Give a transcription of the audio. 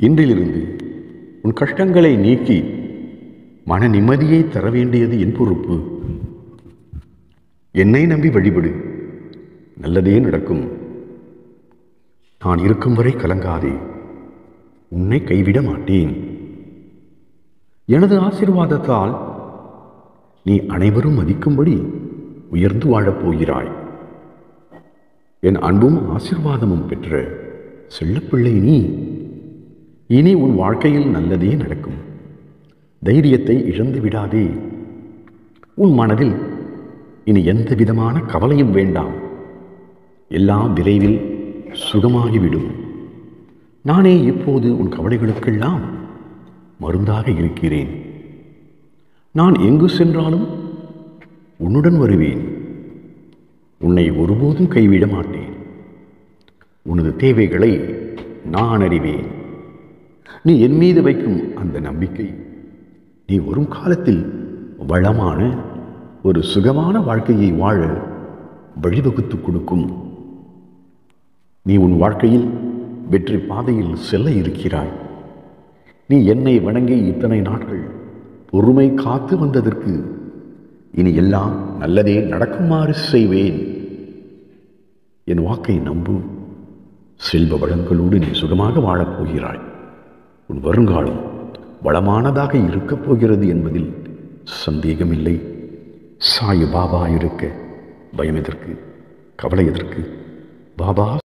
இன்றிலிருந்து உன் கஷ்டங்களை நீக்கி மன நிம்மதியை தர வேண்டியது என் பொறுப்பு என்னை நம்பி வழிபடு நல்லதே நடக்கும் நான் இருக்கும் வரை கலங்காதே உன்னை கைவிட மாட்டேன் எனது ஆசீர்வாதத்தால் நீ அனைவரும் மதிக்கும்படி உயர்ந்து வாழப் போகிறாய் என் அன்பும் ஆசீர்வாதமும் பெற்ற செல்லப்பிள்ளை நீ இனி உன் வாழ்க்கையில் நல்லதே நடக்கும் தைரியத்தை இழந்து விடாதே உன் மனதில் இனி எந்த விதமான கவலையும் வேண்டாம் எல்லாம் விரைவில் சுகமாகிவிடும் நானே இப்போது உன் கவலைகளுக்கெல்லாம் மருந்தாக இருக்கிறேன் நான் எங்கு சென்றாலும் உன்னுடன் வருவேன் உன்னை ஒருபோதும் கைவிட மாட்டேன் உனது தேவைகளை நான் அறிவேன் நீ என் மீது வைக்கும் அந்த நம்பிக்கை நீ வரும் காலத்தில் வளமான ஒரு சுகமான வாழ்க்கையை வாழ வழிவகுத்து கொடுக்கும் நீ உன் வாழ்க்கையில் வெற்றி பாதையில் செல்ல இருக்கிறாய் நீ என்னை வணங்கி இத்தனை நாட்கள் பொறுமை காத்து வந்ததற்கு இனி எல்லாம் நல்லதே நடக்குமாறு செய்வேன் என் வாக்கை நம்பு செல்வ வளங்களோடு நீ சுகமாக வாழப் போகிறாய் உன் வருங்காலம் வளமானதாக இருக்கப் போகிறது என்பதில் சந்தேகமில்லை சாயு பாபா இருக்க பயம் எதற்கு கவலை எதற்கு பாபா